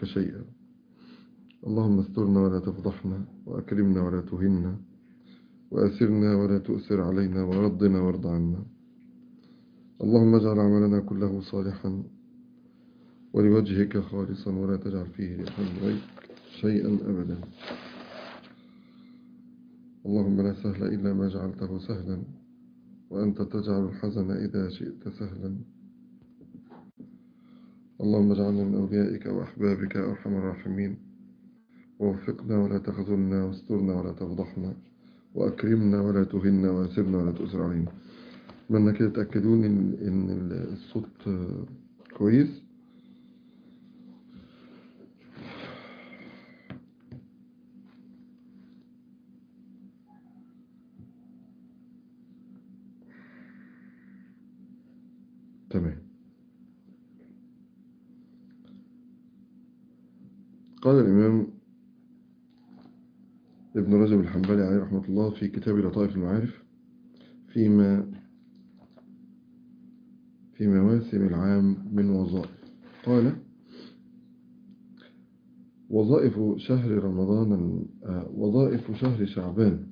نسألك شيئا اللهم استرنا ولا تفضحنا وأكرمنا ولا تهنا وأسرنا ولا تؤسر علينا وردنا وارض عنا اللهم اجعل عملنا كله صالحا ولوجهك خالصا ولا تجعل فيه لأحد غيرك شيئا أبدا اللهم لا سهل إلا ما جعلته سهلا وأنت تجعل الحزن إذا شئت سهلا اللهم اجعلنا من أوليائك وأحبابك يا أرحم الراحمين ووفقنا ولا تخذلنا واسترنا ولا تفضحنا وأكرمنا ولا تهنا وأسرنا ولا تؤسر علينا أتمنى كده تأكدون إن, إن الصوت كويس تمام قال الإمام ابن رجب الحنبلي عليه رحمة الله في كتاب لطائف المعارف فيما في مواسم العام من وظائف قال وظائف شهر رمضان وظائف شهر شعبان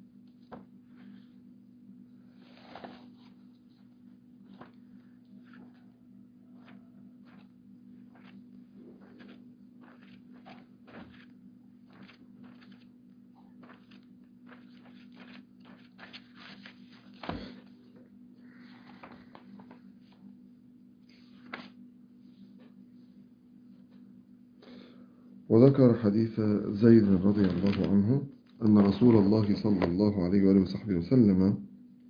وذكر حديث زيد رضي الله عنه أن رسول الله صلى الله عليه وآله وصحبه وسلم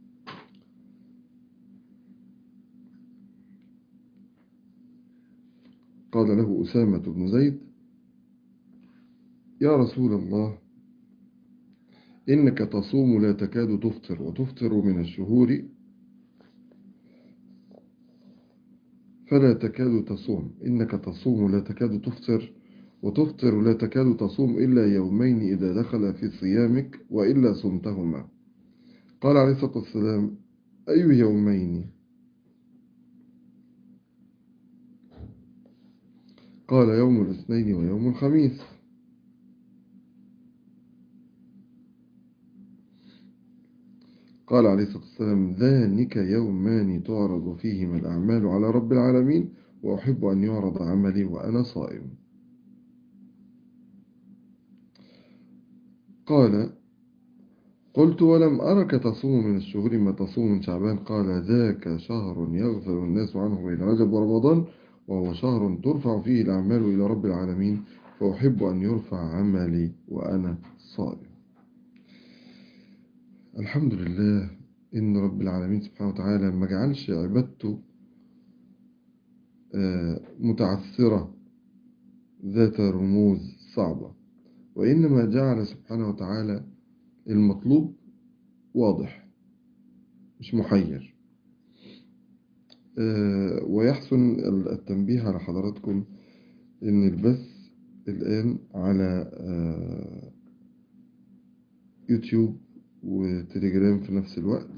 قال له أسامة بن زيد يا رسول الله إنك تصوم لا تكاد تفطر وتفطر من الشهور فلا تكاد تصوم إنك تصوم لا تكاد تفطر وتفطر لا تكاد تصوم إلا يومين إذا دخل في صيامك وإلا صمتهما قال عليه الصلاة والسلام أي يومين قال يوم الاثنين ويوم الخميس قال عليه الصلاة والسلام ذلك يومان تعرض فيهما الأعمال على رب العالمين وأحب أن يعرض عملي وأنا صائم قال قلت ولم أرك تصوم من الشهور ما تصوم من شعبان قال ذاك شهر يغفل الناس عنه بين رجب ورمضان وهو شهر ترفع فيه الأعمال إلى رب العالمين فأحب أن يرفع عملي وأنا صائم الحمد لله إن رب العالمين سبحانه وتعالى ما جعلش عبادته متعثرة ذات رموز صعبة وإنما جعل سبحانه وتعالى المطلوب واضح مش محير ويحسن التنبيه على حضراتكم إن البث الآن على يوتيوب وتليجرام في نفس الوقت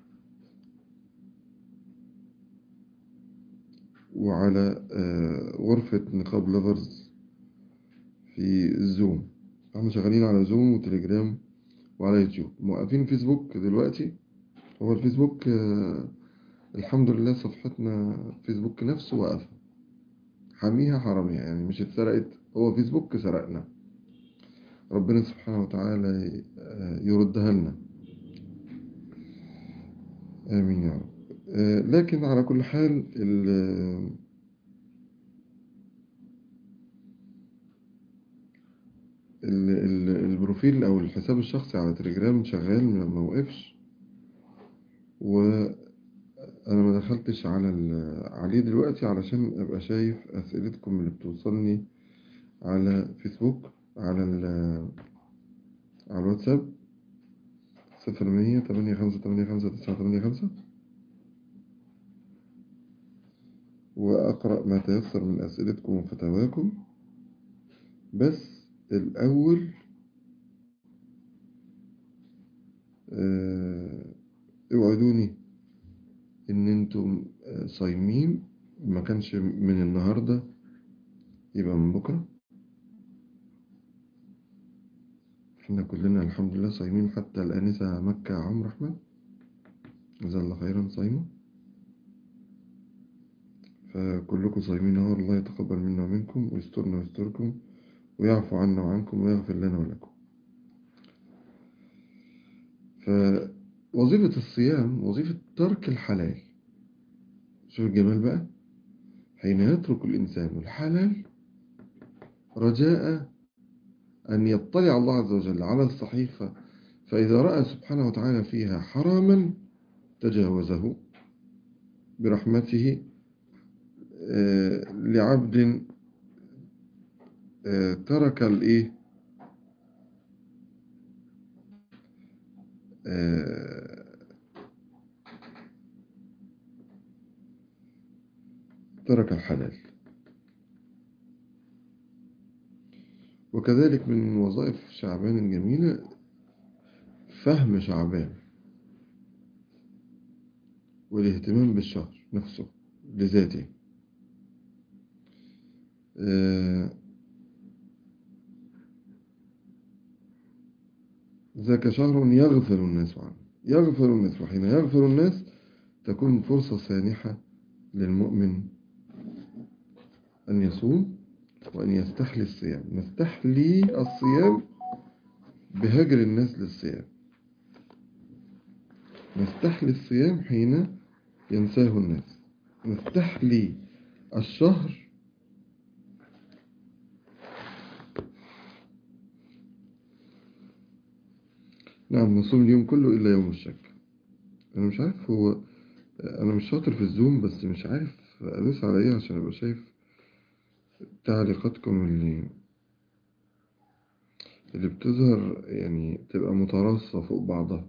وعلى غرفة نقاب لافرز في الزوم احنا شغالين على زوم وتليجرام وعلى يوتيوب موقفين فيسبوك دلوقتي هو الفيسبوك الحمد لله صفحتنا فيسبوك نفسه وقفها حاميها حراميها يعني مش اتسرقت هو فيسبوك سرقنا ربنا سبحانه وتعالى يردها لنا آمين يا رب لكن على كل حال البروفيل او الحساب الشخصي على تليجرام شغال ما وقفش وانا ما دخلتش على عليه دلوقتي علشان ابقى شايف اسئلتكم اللي بتوصلني على فيسبوك على على الواتساب صفر مية تمانية خمسة تمانية خمسة تسعة تمانية خمسة وأقرأ ما تيسر من أسئلتكم وفتاواكم بس الأول اوعدوني إن انتم صايمين ما كانش من النهاردة يبقى من بكرة احنا كلنا الحمد لله صايمين حتى الآنسة مكة عمرو أحمد جزا الله خيرا صايمة فكلكم صايمين اهو الله يتقبل منا ومنكم ويسترنا ويستركم ويعفو عنا وعنكم ويغفر لنا ولكم فوظيفة الصيام وظيفة ترك الحلال شوف الجمال بقى حين يترك الإنسان الحلال رجاء أن يطلع الله عز وجل على الصحيفة فإذا رأى سبحانه وتعالى فيها حراما تجاوزه برحمته آه، لعبد آه، ترك الإيه آه، ترك الحلال وكذلك من وظائف شعبان الجميلة فهم شعبان والاهتمام بالشهر نفسه لذاته آه، ذاك شهر يغفل الناس عنه يغفل الناس وحين يغفل الناس تكون فرصة سانحة للمؤمن أن يصوم وأن يستحلي الصيام نستحلي الصيام بهجر الناس للصيام نستحلي الصيام حين ينساه الناس نستحلي الشهر نعم نصوم اليوم كله إلا يوم الشك أنا مش عارف هو أنا مش شاطر في الزوم بس مش عارف أدوس على إيه عشان أبقى شايف تعليقاتكم اللي اللي بتظهر يعني تبقى متراصة فوق بعضها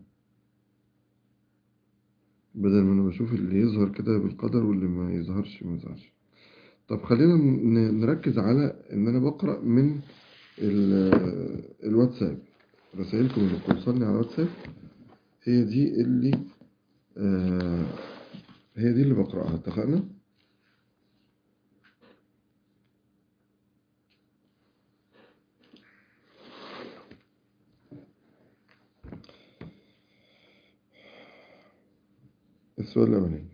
بدل ما أنا بشوف اللي يظهر كده بالقدر واللي ما يظهرش ما يظهرش طب خلينا ن- نركز على إن أنا بقرأ من ال- الواتساب رسائلكم اللي بتوصلني على الواتساب هي دي اللي آه هي دي اللي بقرأها اتفقنا؟ السؤال الأولاني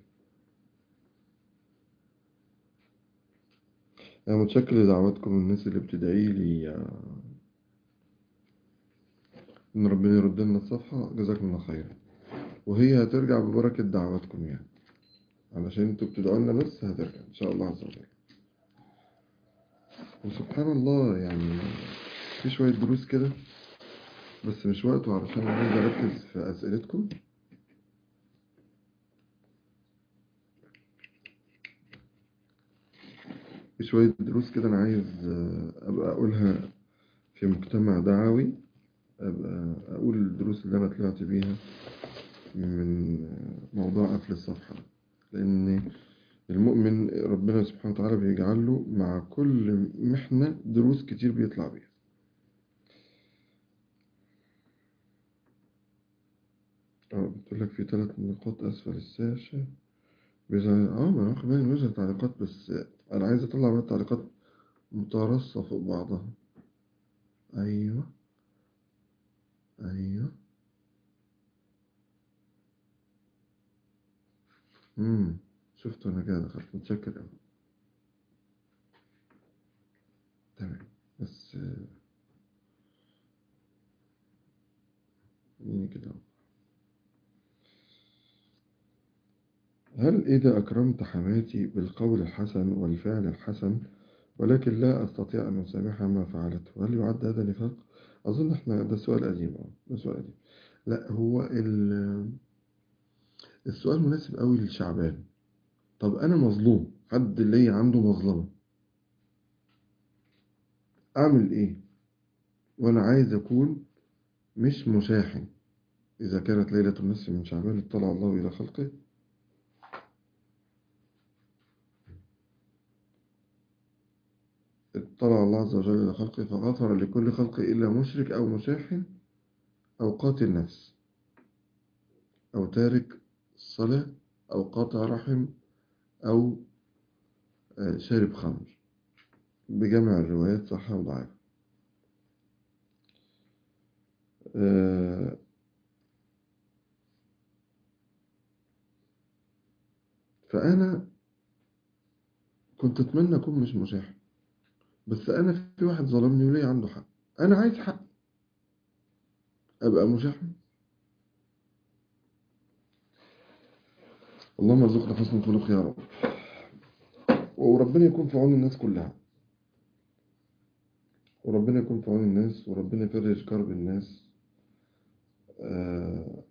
أنا متشكر لدعواتكم الناس اللي بتدعي لي آه، إن ربنا يرد لنا الصفحة جزاكم الله خيرا وهي هترجع ببركة دعواتكم يعني علشان انتوا بتدعوا لنا بس هترجع إن شاء الله عز وجل وسبحان الله يعني في شوية دروس كده بس مش وقته علشان عايز أركز في أسئلتكم في شوية دروس كده أنا عايز آه، أبقى أقولها في مجتمع دعوي أبقى أقول الدروس اللي أنا طلعت بيها من آه، موضوع قفل الصفحة ده. لأن المؤمن ربنا سبحانه وتعالى بيجعل له مع كل محنة دروس كتير بيطلع بيها اه بتقول لك في ثلاث نقاط أسفل الشاشة بيظهر اه ما أنا واخد بالي إن بيظهر تعليقات بس أنا عايز أطلع بقى تعليقات مترصة فوق بعضها أيوه أيوه امم شفت أنا كده دخلت متشكر أوي تمام بس آه، خليني كده أهو. هل إذا أكرمت حماتي بالقول الحسن والفعل الحسن ولكن لا أستطيع أن أسامحها ما فعلته هل يعد هذا نفاق؟ أظن إحنا ده سؤال قديم أه ده سؤال قديم لا هو ال- السؤال مناسب أوي للشعبان طب أنا مظلوم حد اللي عنده مظلمة أعمل إيه؟ وأنا عايز أكون مش مشاحن إذا كانت ليلة النصف من شعبان اطلع الله إلى خلقه اطلع الله عز وجل إلى خلقه فغفر لكل خلقه إلا مشرك أو مشاحن أو قاتل نفس أو تارك الصلاة أو قاطع رحم أو آه، شارب خمر بجمع الروايات صح وضعيف آه، فأنا كنت أتمنى أكون مش مشاحن بس أنا في واحد ظلمني وليه عنده حق أنا عايز حق أبقى مشاحن اللهم ارزقنا حسن الخلق يا رب وربنا يكون في عون الناس كلها وربنا يكون في عون الناس وربنا يفرج كرب الناس آه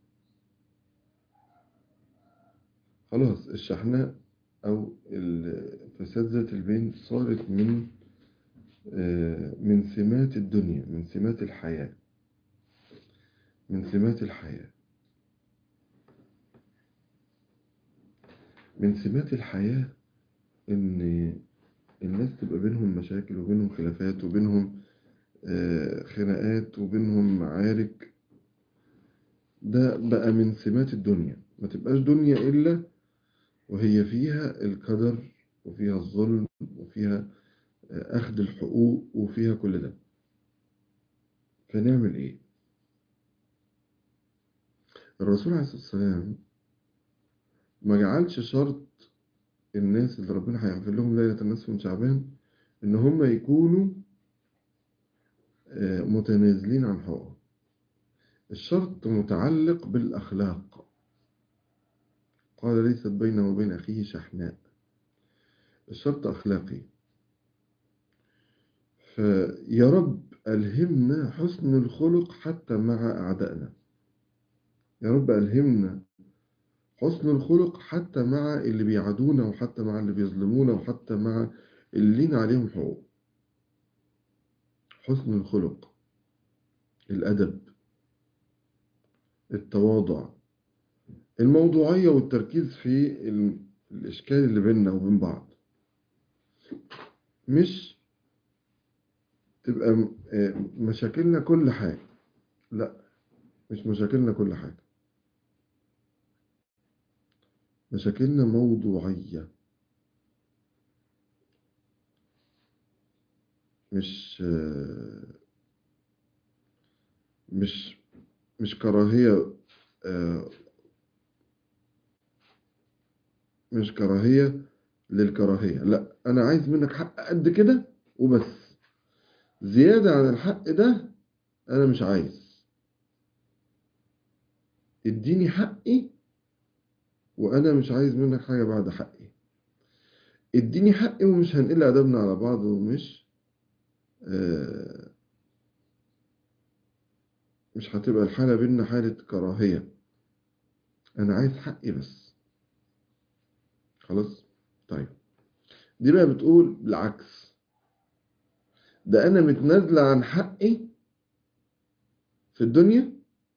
خلاص الشحناء أو ال- فساد ذات البين صارت من آه من سمات الدنيا من سمات الحياة من سمات الحياة من سمات الحياة إن الناس تبقى بينهم مشاكل وبينهم خلافات وبينهم آه، خناقات وبينهم معارك ده بقى من سمات الدنيا ما تبقاش دنيا إلا وهي فيها القدر وفيها الظلم وفيها آه، أخذ الحقوق وفيها كل ده فنعمل إيه؟ الرسول عليه الصلاة والسلام ما جعلش شرط الناس اللي ربنا هيغفر لهم ليلة النصف من شعبان إن هم يكونوا آه، متنازلين عن حقوقهم الشرط متعلق بالأخلاق قال ليست بينه وبين أخيه شحناء الشرط أخلاقي فيا رب ألهمنا حسن الخلق حتى مع أعدائنا يا رب ألهمنا حسن الخلق حتى مع اللي بيعادونا وحتى مع اللي بيظلمونا وحتى مع اللي لينا عليهم حقوق حسن الخلق الأدب التواضع الموضوعية والتركيز في ال- الإشكال اللي بيننا وبين بعض مش تبقى م- آه، مشاكلنا كل حاجة لا مش مشاكلنا كل حاجة مشاكلنا موضوعية مش آه، مش مش كراهية آه، مش كراهية للكراهية لا أنا عايز منك حق قد كده وبس زيادة عن الحق ده أنا مش عايز اديني حقي وأنا مش عايز منك حاجة بعد حقي اديني حقي ومش هنقل أدبنا على بعض ومش آه، مش هتبقى الحالة بينا حالة كراهية أنا عايز حقي بس خلاص طيب دي بقى بتقول بالعكس ده أنا متنازلة عن حقي في الدنيا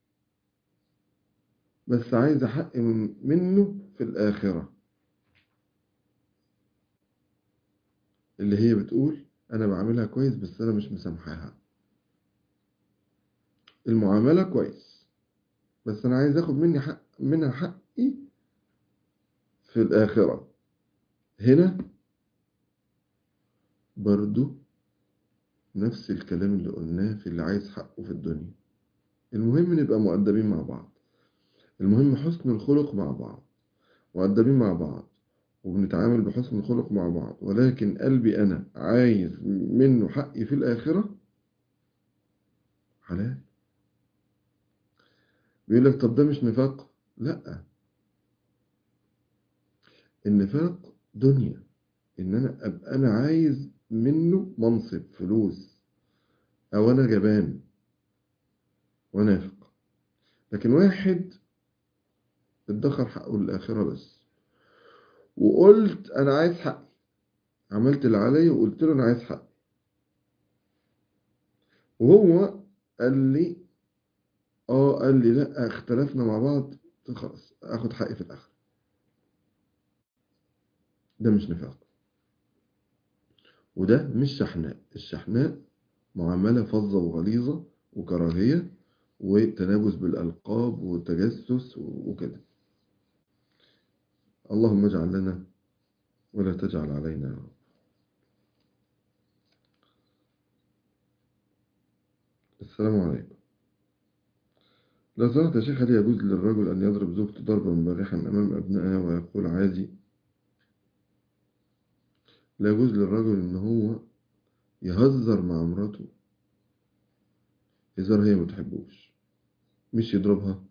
بس عايزة حقي من- منه في الآخرة اللي هي بتقول أنا بعملها كويس بس أنا مش مسامحاها المعاملة كويس بس أنا عايز أخد مني حق منها حقي في الآخرة هنا برضو نفس الكلام اللي قلناه في اللي عايز حقه في الدنيا المهم نبقى مؤدبين مع بعض المهم حسن الخلق مع بعض مؤدبين مع بعض وبنتعامل بحسن الخلق مع بعض ولكن قلبي أنا عايز منه حقي في الآخرة حلال بيقول لك طب ده مش نفاق لا النفاق دنيا ان انا ابقى انا عايز منه منصب فلوس او انا جبان ونافق لكن واحد ادخر حقه للآخرة بس وقلت انا عايز حقي عملت اللي عليا وقلت له انا عايز حقي وهو قال لي اه قال لي لا اختلفنا مع بعض قلت خلاص اخد حقي في الاخر ده مش نفاق وده مش شحناء الشحناء معاملة فظة وغليظة وكراهية وتنابز بالألقاب وتجسس وكده اللهم اجعل لنا ولا تجعل علينا يا رب السلام عليكم لو سمحت يا شيخ هل يجوز للرجل أن يضرب زوجته ضربا مبرحا أمام أبنائها ويقول عادي لا يجوز للرجل إن هو يهزر مع مراته هزار هي ما تحبوش مش يضربها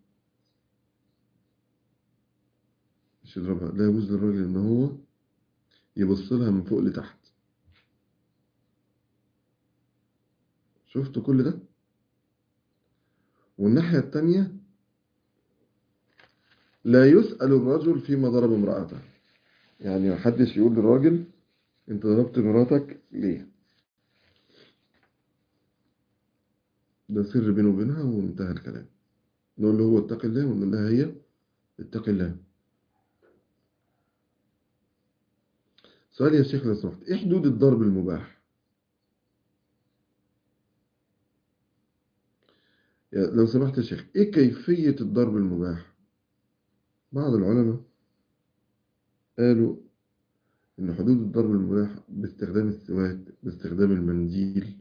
مش يضربها لا يجوز للراجل إن هو يبص لها من فوق لتحت شفتوا كل ده والناحية التانية لا يسأل الرجل فيما ضرب امرأته يعني محدش يقول للراجل انت ضربت مراتك ليه ده سر بينه وبينها وانتهى الكلام نقول له هو اتق الله ونقول لها هي اتق الله سؤال يا شيخ لو سمحت ايه حدود الضرب المباح يا- لو سمحت يا شيخ ايه كيفية الضرب المباح بعض العلماء قالوا ان حدود الضرب المباح باستخدام السواك باستخدام المنديل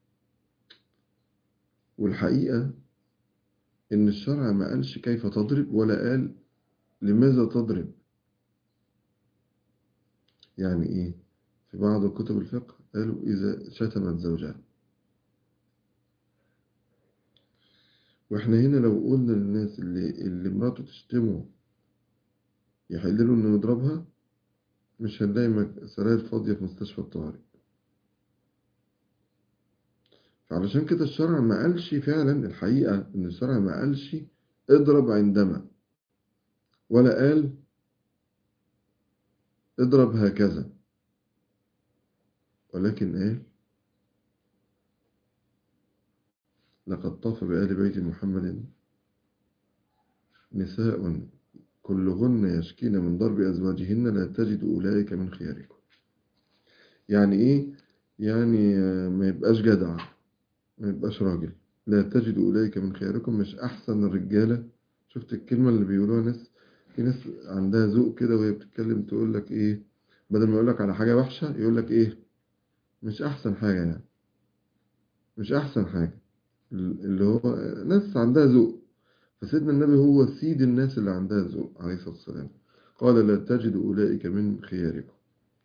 والحقيقة ان الشرع ما قالش كيف تضرب ولا قال لماذا تضرب يعني ايه في بعض كتب الفقه قالوا اذا شتمت زوجها واحنا هنا لو قلنا للناس اللي اللي مراته تشتمه يحل له انه يضربها مش هنلاقي مك- سراير فاضية في مستشفى الطوارئ فعلشان كده الشرع ما قالش فعلا الحقيقة ان الشرع ما قالش اضرب عندما ولا قال اضرب هكذا ولكن قال لقد طاف بآل بيت محمد نساء كلهن يشكين من ضرب أزواجهن لا تجد أولئك من خياركم يعني إيه؟ يعني آه، ما يبقاش جدع ما يبقاش راجل لا تجد أولئك من خياركم مش أحسن الرجالة شفت الكلمة اللي بيقولوها ناس في ناس عندها ذوق كده وهي بتتكلم تقول لك إيه بدل ما يقول لك على حاجة وحشة يقول لك إيه مش أحسن حاجة يعني مش أحسن حاجة اللي هو ناس عندها ذوق فسيدنا النبي هو سيد الناس اللي عندها ذوق عليه الصلاة والسلام قال لا تجد أولئك من خياركم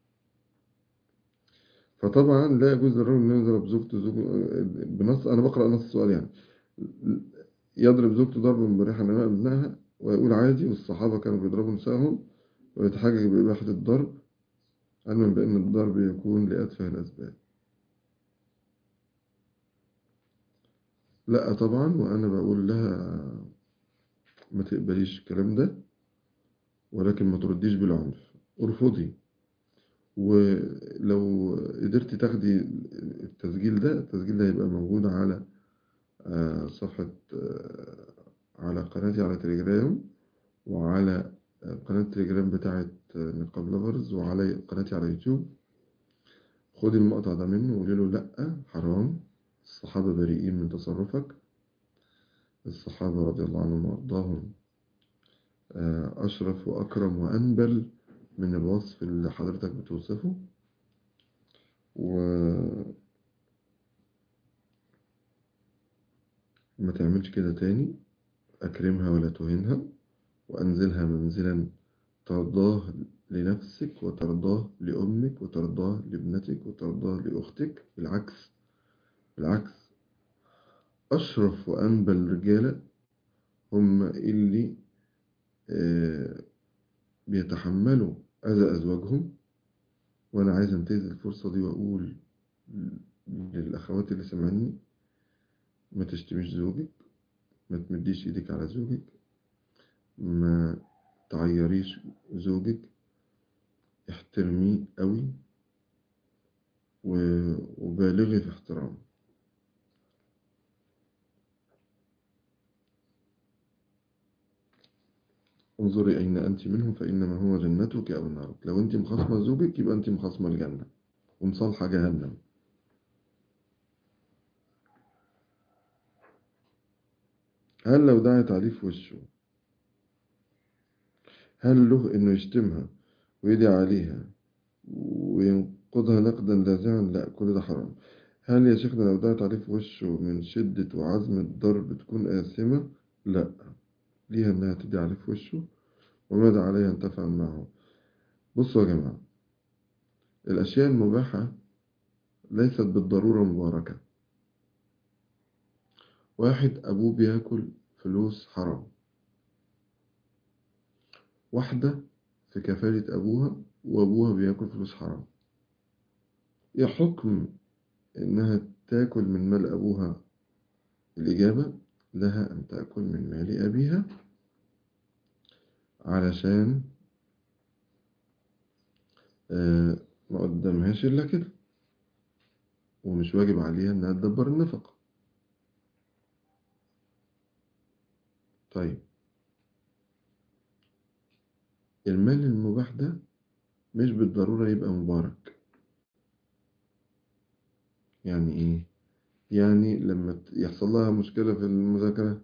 فطبعا لا يجوز للرجل أن يضرب زوجته زوج بنص أنا بقرأ نص السؤال يعني يضرب زوجته ضربا مبرحا أمام ابنها ويقول عادي والصحابة كانوا بيضربوا نسائهم ويتحجج بإباحة الضرب علما بأن الضرب يكون لأتفه الأسباب لا طبعا وأنا بقول لها ما تقبليش الكلام ده ولكن ما ترديش بالعنف ارفضي ولو قدرت تاخدي التسجيل ده التسجيل ده هيبقى موجود على آه، صفحة آه، على قناتي على تليجرام وعلى آه، قناة تليجرام بتاعت آه، نقاب لافرز وعلى قناتي على يوتيوب خدي المقطع ده منه وقولي له لأ حرام الصحابة بريئين من تصرفك الصحابة رضي الله عنهم وأرضاهم آه، أشرف وأكرم وأنبل من الوصف اللي حضرتك بتوصفه و ما تعملش كده تاني أكرمها ولا تهينها وأنزلها منزلا ترضاه لنفسك وترضاه لأمك وترضاه لابنتك وترضاه لأختك بالعكس بالعكس أشرف وأنبل الرجالة هم اللي آه، بيتحملوا أذى أزواجهم وأنا عايز أنتهز الفرصة دي وأقول للأخوات اللي سمعني ما تشتميش زوجك ما تمديش إيدك على زوجك ما تعيريش زوجك احترميه قوي و- وبالغي في احترامه انظري أين أنت منه فإنما هو جنتك أو نارك لو أنت مخاصمة زوجك يبقى أنت مخاصمة الجنة ومصالحة جهنم هل لو دعت عليه في وشه هل له إنه يشتمها ويدعي عليها وينقضها نقدا لاذعا لا كل ده حرام هل يا شيخنا لو دعت عليه في وشه من شدة وعزم الضرب تكون آثمة لا ليها إنها تدعي عليه في وشه وماذا عليها أن تفعل معه بصوا يا جماعة الأشياء المباحة ليست بالضرورة مباركة واحد أبوه بياكل فلوس حرام واحدة في كفالة أبوها وأبوها بياكل فلوس حرام إيه حكم إنها تاكل من مال أبوها الإجابة لها أن تأكل من مال أبيها علشان آه ما قدامهاش إلا كده ومش واجب عليها إنها تدبر النفقة طيب المال المباح ده مش بالضرورة يبقى مبارك يعني إيه؟ يعني لما يحصل لها مشكلة في المذاكرة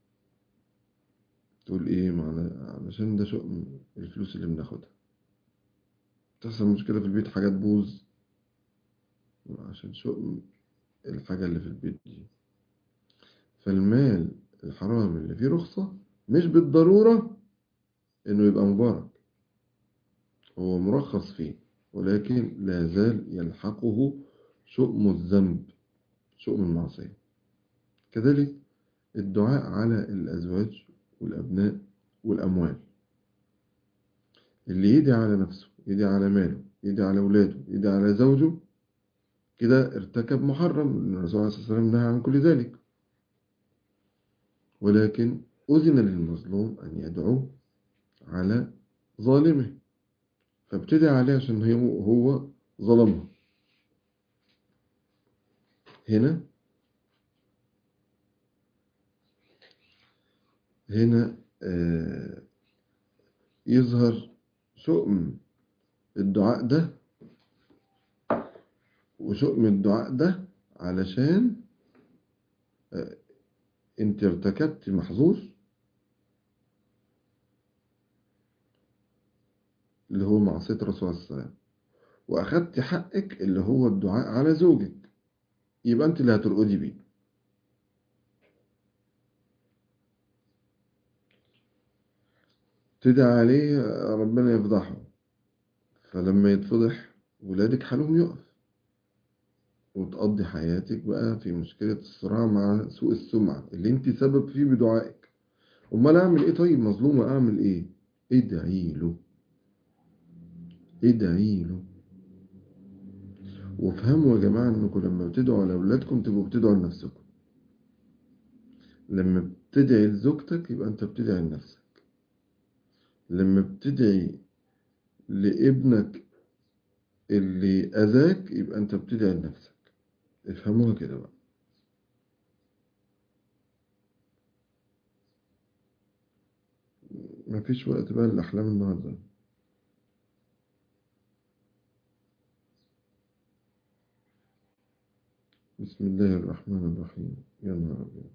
تقول إيه معنا علشان ده شؤم الفلوس اللي بناخدها تحصل مشكلة في البيت حاجات بوظ عشان شؤم الحاجة اللي في البيت دي فالمال الحرام اللي فيه رخصة مش بالضرورة إنه يبقى مبارك هو مرخص فيه ولكن لا زال يلحقه شؤم الذنب شؤم المعصية كذلك الدعاء على الأزواج والأبناء والأموال اللي يدعي على نفسه يدعي على ماله يدعي على أولاده يدعي على زوجه كده ارتكب محرم لأن الرسول عليه الصلاة والسلام نهى عن كل ذلك ولكن أذن للمظلوم أن يدعو على ظالمه فابتدى عليه عشان هو هو ظلمه هنا هنا آه يظهر شؤم الدعاء ده وشؤم الدعاء ده علشان آه انت ارتكبت محظور اللي هو معصية الرسول عليه السلام وأخدت حقك اللي هو الدعاء على زوجك يبقى أنت اللي هترقدي بيه تدعي عليه ربنا يفضحه فلما يتفضح ولادك حالهم يقف وتقضي حياتك بقى في مشكلة الصراع مع سوء السمعة اللي انت سبب فيه بدعائك امال اعمل ايه طيب مظلومة اعمل ايه ادعي له ادعي له وافهموا يا جماعة انكم لما بتدعوا لأولادكم تبقوا بتدعوا لنفسكم لما بتدعي لزوجتك يبقى انت بتدعي لنفسك لما بتدعي لابنك اللي أذاك يبقى انت بتدعي لنفسك افهموها كده بقى مفيش وقت بقى للأحلام النهارده بسم الله الرحمن الرحيم يا نهار أبيض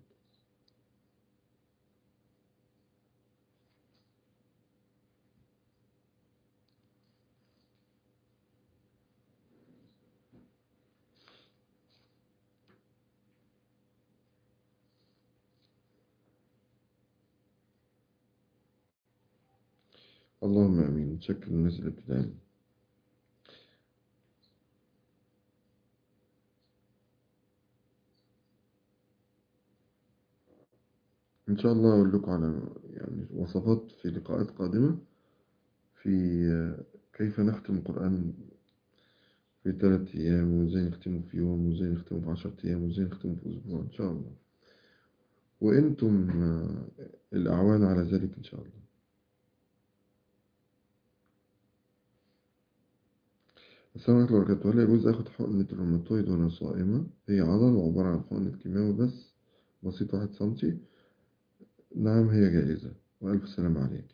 اللهم امين شكل الناس اللي بتدعي ان شاء الله اقول لكم على يعني وصفات في لقاءات قادمة في كيف نختم القرآن في ثلاث ايام وازاي نختمه في يوم وازاي نختمه في عشرة ايام وازاي نختمه في اسبوع ان شاء الله وانتم الاعوان على ذلك ان شاء الله السلام عليكم ورحمة الله وبركاته هل يجوز آخد حقنة الروماتويد وأنا صائمة؟ هي عضل وعبارة عن حقنة كيماوي بس بسيط واحد سنتي نعم هي جائزة وألف سلام عليك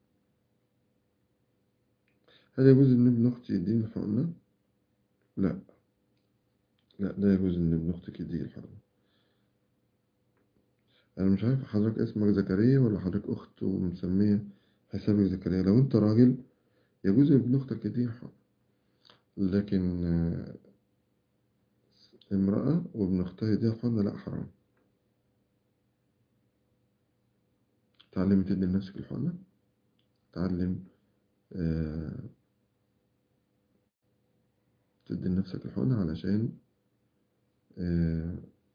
هل يجوز إن ابن أختي يديني الحقنة؟ لا لا لا يجوز إن ابن أختك يديني الحقنة أنا مش عارف حضرتك اسمك زكريا ولا حضرتك أخت ومسمية حسابك زكريا لو أنت راجل يجوز ابن أختك يديني الحقنة لكن امرأة وابن أختها يديها الحقنة لا حرام تعلمي تدي لنفسك الحقنة تعلم آه تدي لنفسك الحقنة علشان آه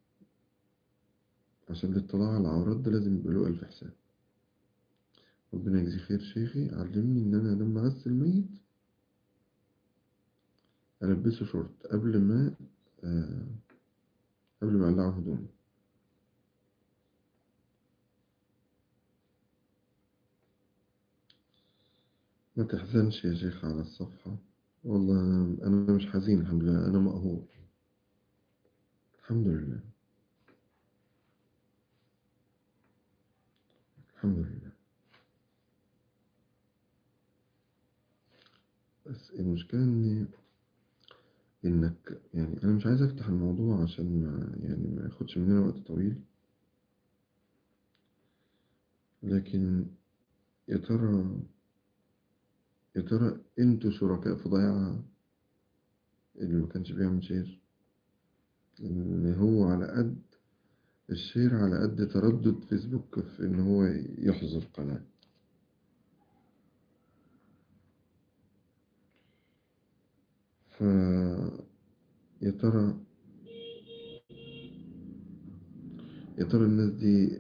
عشان الاطلاع على العورات ده لازم يبقى له ألف حساب ربنا يجزيه خير شيخي علمني إن أنا لما أغسل ميت ألبسه شورت قبل ما آه قبل ما أقلعه هدومه ما تحزنش يا شيخ على الصفحة والله أنا أنا مش حزين الحمد لله أنا مقهور الحمد لله الحمد لله بس المشكلة إن إنك يعني أنا مش عايز أفتح الموضوع عشان ما يعني ما ياخدش مننا وقت طويل لكن يا ترى يا ترى انتوا شركاء في ضياع اللي ما كانش بيعمل شير ان هو على قد الشير على قد تردد فيسبوك في ان هو يحظر قناة ف يا ترى يا ترى الناس دي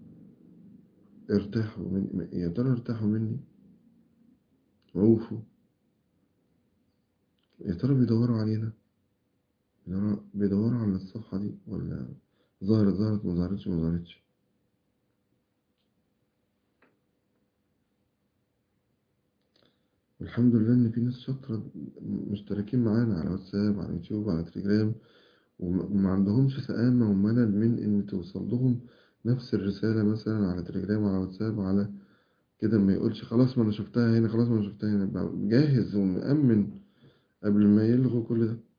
ارتاحوا من يا ترى ارتاحوا مني وقوفوا يا ترى بيدوروا علينا يا ترى بيدوروا على الصفحة دي ولا ظهرت ظهرت ما ظهرتش ما ظهرتش والحمد لله إن في ناس شاطرة مشتركين معانا على واتساب على يوتيوب على تليجرام وما عندهمش سآمة وملل من إن توصل لهم نفس الرسالة مثلا على تليجرام وعلى واتساب على كده ما يقولش خلاص ما أنا شفتها هنا خلاص ما أنا شفتها هنا يبقى جاهز ومأمن قبل ما يلغوا كل ده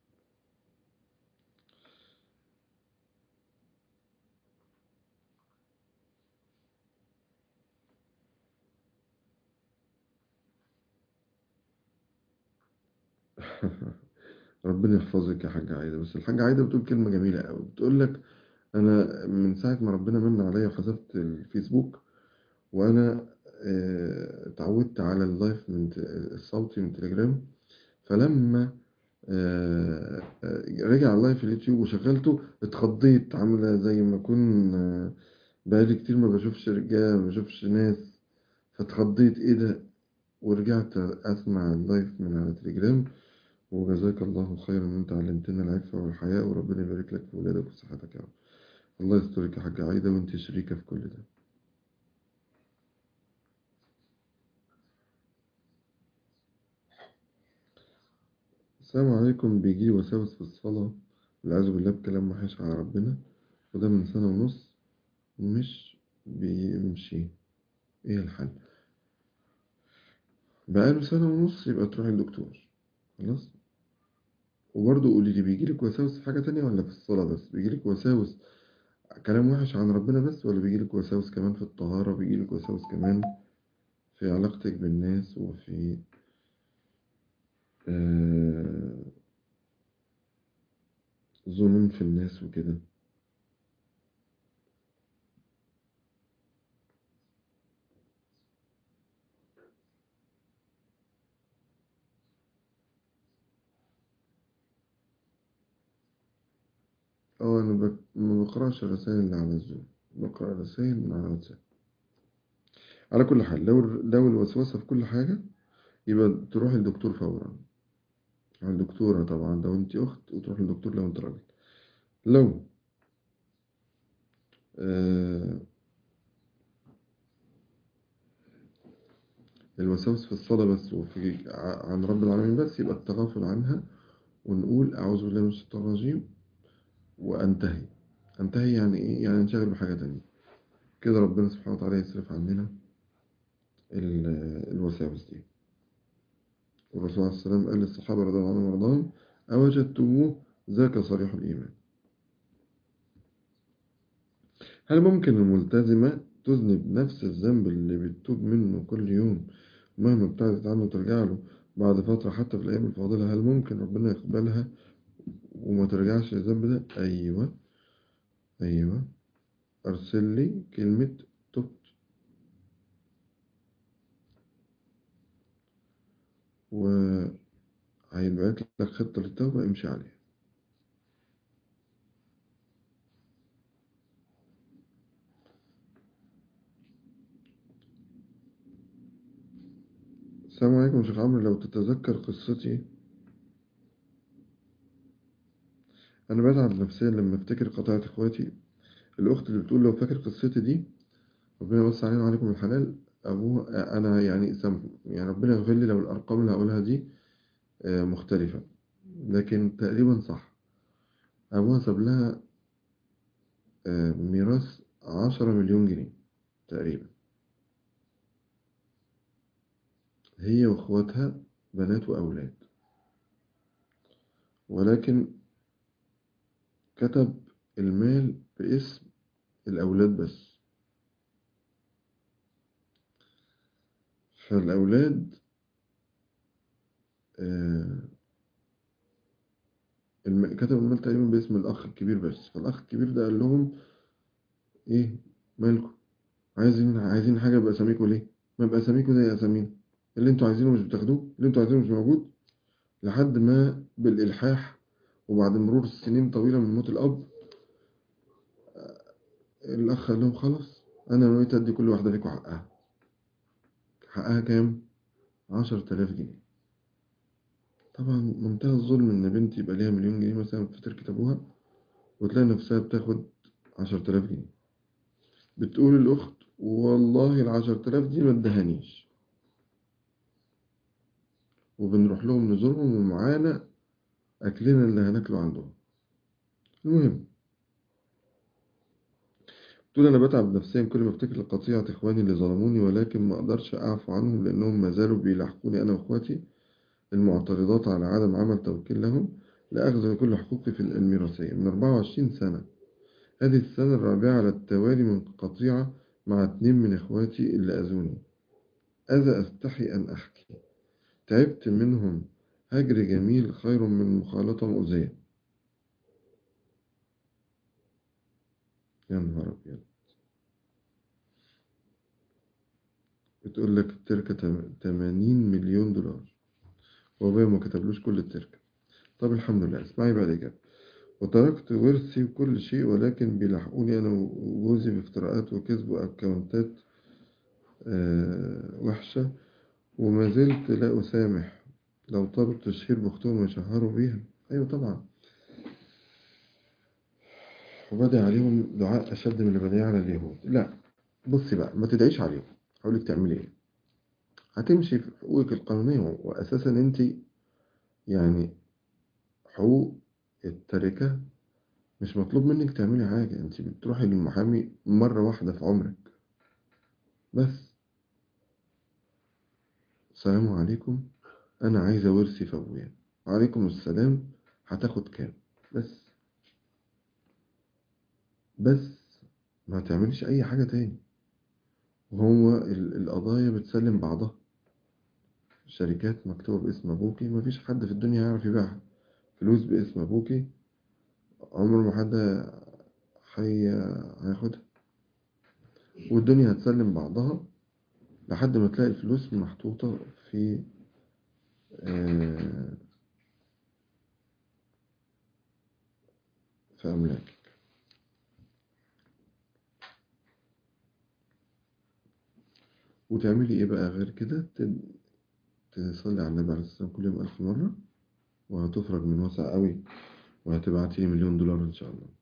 ربنا يحفظك يا حاجة عايدة بس الحاجة عايدة بتقول كلمة جميلة أوي بتقول لك أنا من ساعة ما ربنا من عليا وحذفت الفيسبوك وأنا آه، اتعودت على اللايف من ت- الصوتي من تليجرام فلما آه، آه، رجع اللايف اليوتيوب وشغلته اتخضيت عاملة زي ما أكون آه، بقالي كتير ما بشوفش رجالة ما بشوفش ناس فاتخضيت ايه ده ورجعت أسمع اللايف من على تليجرام وجزاك الله خيرا ان انت علمتنا العفة والحياء وربنا يبارك لك في ولادك وصحتك يا رب الله يسترك يا حاجة عايدة وانت شريكة في كل ده السلام عليكم بيجي وساوس في الصلاة والعياذ بالله بكلام وحش على ربنا وده من سنة ونص مش بيمشي ايه الحل بقاله سنة ونص يبقى تروحي للدكتور خلاص وبرضه قولي لي بيجيلك وساوس في حاجة تانية ولا في الصلاة بس بيجيلك وساوس كلام وحش عن ربنا بس ولا بيجيلك وساوس كمان في الطهارة بيجيلك وساوس كمان في علاقتك بالناس وفي آه ظنون في الناس وكده اه انا بك... ما بقراش الرسائل اللي على الزوم بقرا الرسائل من على واتساب على كل حال لو لو الوسوسة في كل حاجة يبقى تروح للدكتور فورا على الدكتورة طبعا لو انت اخت وتروح للدكتور لو انت راجل لو آه الوساوس في الصلاة بس وفي ع- عن رب العالمين بس يبقى التغافل عنها ونقول أعوذ بالله من الشيطان الرجيم وأنتهي أنتهي يعني إيه؟ يعني انشغل بحاجة تانية كده ربنا سبحانه وتعالى يصرف عننا ال- الوساوس دي والرسول عليه السلام قال للصحابة رضي الله عنهم وارضاهم أوجدتموه ذاك صريح الإيمان هل ممكن الملتزمة تذنب نفس الذنب اللي بتتوب منه كل يوم مهما ابتعدت عنه ترجع له بعد فترة حتى في الأيام الفاضلة هل ممكن ربنا يقبلها وما ترجعش للذنب ده أيوة أيوة أرسل لي كلمة تبت وهيبعت لك خطة للتوبة امشي عليها السلام عليكم يا شيخ عمرو لو تتذكر قصتي أنا بتعب نفسيا لما أفتكر قطاعة إخواتي الأخت اللي بتقول لو فاكر قصتي دي ربنا يوسع علينا وعليكم الحلال أبوه أنا يعني سامح يعني ربنا يغفر لي لو الأرقام اللي هقولها دي آه، مختلفة لكن تقريبا صح أبوها ساب لها آه، ميراث عشرة مليون جنيه تقريبا هي وأخواتها بنات وأولاد ولكن كتب المال باسم الأولاد بس فالأولاد آه، الم- كتب المال تقريبا باسم الأخ الكبير بس فالأخ الكبير ده قال لهم إيه مالكم عايزين عايزين حاجة بأساميكم ليه؟ ما بأساميكم زي أسامينا اللي انتوا عايزينه مش بتاخدوه اللي انتوا عايزينه مش موجود لحد ما بالإلحاح وبعد مرور سنين طويلة من موت الأب الأخ قال لهم خلاص أنا نويت أدي كل واحدة فيكم حقها حقها كام؟ عشرة آلاف جنيه طبعا منتهى الظلم إن بنت يبقى ليها مليون جنيه مثلا في تركة أبوها وتلاقي نفسها بتاخد عشرة آلاف جنيه بتقول الأخت والله العشرة آلاف دي ما ادهانيش وبنروح لهم نزورهم ومعانا أكلنا اللي هناكله عندهم المهم تقول أنا بتعب نفسيا كل ما أفتكر قطيعة إخواني اللي ظلموني ولكن ما أقدرش أعفو عنهم لأنهم ما زالوا بيلاحقوني أنا وإخواتي المعترضات على عدم عمل توكيل لهم لأخذ كل حقوقي في الميراثية من 24 سنة هذه السنة الرابعة على التوالي من قطيعة مع اتنين من إخواتي اللي أذوني أذى أستحي أن أحكي تعبت منهم هجر جميل خير من مخالطة مؤذية يا نهار أبيض بتقول لك التركة تم- 80 مليون دولار وأبويا ما كتبلوش كل التركة طب الحمد لله اسمعي بقى الإجابة وتركت ورثي وكل شيء ولكن بيلاحقوني أنا وجوزي بافتراءات وكذب وأكونتات آه وحشة وما زلت لا أسامح لو طلبوا تشهير بأختهم يشهروا بيها أيوة طبعا وبدأ عليهم دعاء أشد من اللي بدأ على اليهود لا بصي بقى ما تدعيش عليهم هقولك تعملي إيه هتمشي في حقوقك القانونية وأساسا أنت يعني حقوق التركة مش مطلوب منك تعملي حاجة أنت بتروحي للمحامي مرة واحدة في عمرك بس السلام عليكم أنا عايزة ورثي في أبويا وعليكم السلام هتاخد كام بس بس ما تعملش أي حاجة تاني وهو ال- القضايا بتسلم بعضها الشركات مكتوبة باسم أبوكي مفيش حد في الدنيا يعرف يبيعها فلوس باسم أبوكي عمر ما حد حي... هياخدها والدنيا هتسلم بعضها لحد ما تلاقي الفلوس محطوطة في آه، في أملاكك وتعملي إيه بقى غير كده ت- تصلي على النبي عليه الصلاة والسلام كل يوم ألف مرة وهتفرج من واسع قوي وهتبعتي لي مليون دولار إن شاء الله